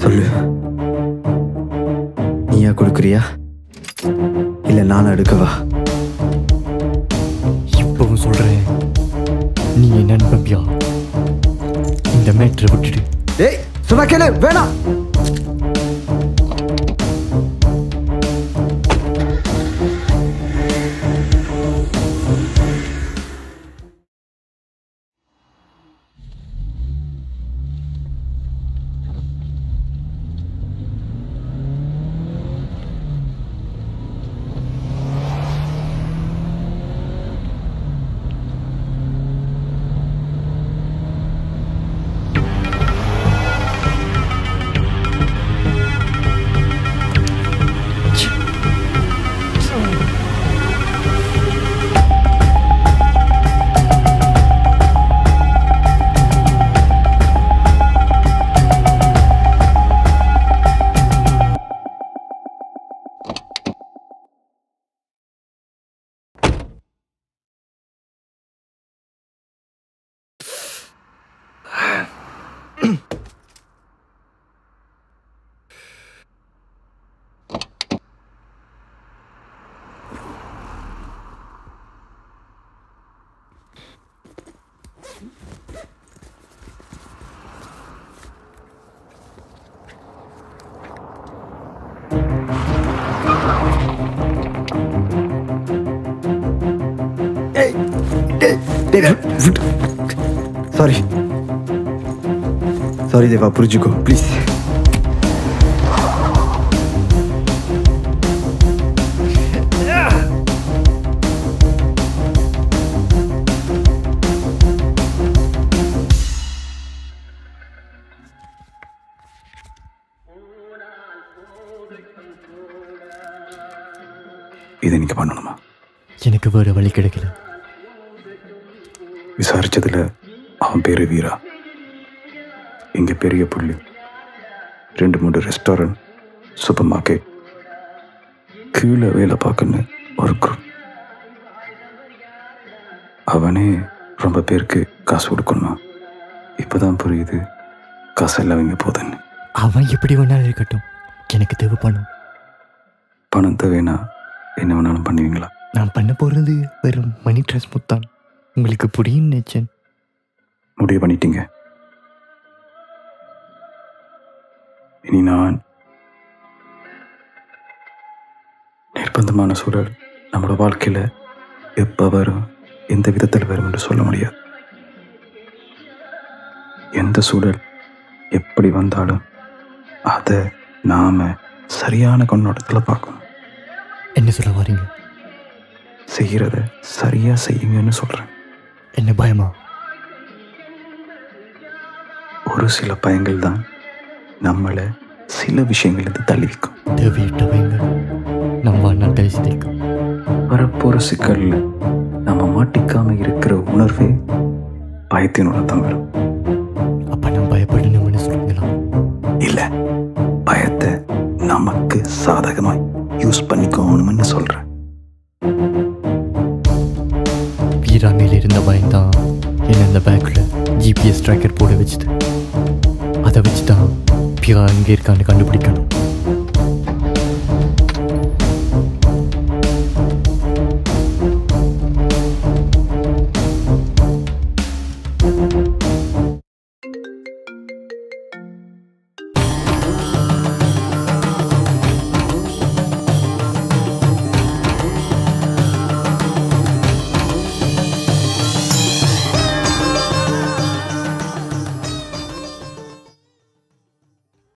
சொல்லு நீயா கொடுக்குறியா இல்ல நான் எடுக்கவா இப்பவும் சொல்றேன் நீ என்ன நம்பியா இந்த மேட்ரை விட்டுடு ஏய் சொன்னா கேளு வேணாம் சாரி சாரி தேவா புரிஞ்சுக்கோ ப்ளீஸ் இதை நீங்க பண்ணணுமா எனக்கு வேற வழி கிடைக்கல விசாரிச்சதுல அவன் பேரு வீரா இங்க பெரிய புள்ளி ரெண்டு மூணு ரெஸ்டாரண்ட் சூப்பர் மார்க்கெட் கீழே வேலை பார்க்கணும் ஒரு குரூப் அவனே ரொம்ப பேருக்கு காசு கொடுக்கணுமா இப்போதான் புரியுது காசு எல்லாம் இங்கே போதுன்னு அவன் எப்படி வேணாலும் இருக்கட்டும் எனக்கு தேவை பணம் பணம் தேவைன்னா என்ன வேணாலும் பண்ணுவீங்களா நான் பண்ண போறது வெறும் மணி டிரான்ஸ்போர்ட் தான் உங்களுக்கு புரியும் நினைச்சேன் முடிவு பண்ணிட்டீங்க இனி நான் நிர்பந்தமான சூழல் நம்மளோட வாழ்க்கையில எப்ப வரும் எந்த விதத்தில் வரும் என்று சொல்ல முடியாது எந்த சூழல் எப்படி வந்தாலும் அதை நாம சரியான கண்ணோட்டத்தில் பார்க்கணும் என்ன சொல்ல வரீங்க செய்கிறத சரியா செய்யுங்கன்னு சொல்றேன் என்ன பயமா ஒரு சில பயங்கள் தான் நம்மளை சில விஷயங்கள்லேருந்து தள்ளி வைக்கும் தேவையற்ற பயங்கள் நம்ம அண்ணா பேசி நிற்கும் வரப்போற சிக்கல்ல நம்ம மாட்டிக்காம இருக்கிற உணர்வே பயத்தினோட தான் வரும் அப்ப நான் பயப்படணும்னு சொல்லுங்களா இல்ல பயத்தை நமக்கு சாதகமாய் யூஸ் பண்ணிக்கணும்னு சொல்றேன் வீரா மேல இருந்த பயம்தான் என்ன அந்த பேக்ல ஜிபிஎஸ் ட்ராக்கர் போட வச்சுது அதை வச்சு தான் பியா எங்கே இருக்கான்னு கண்டுபிடிக்கணும்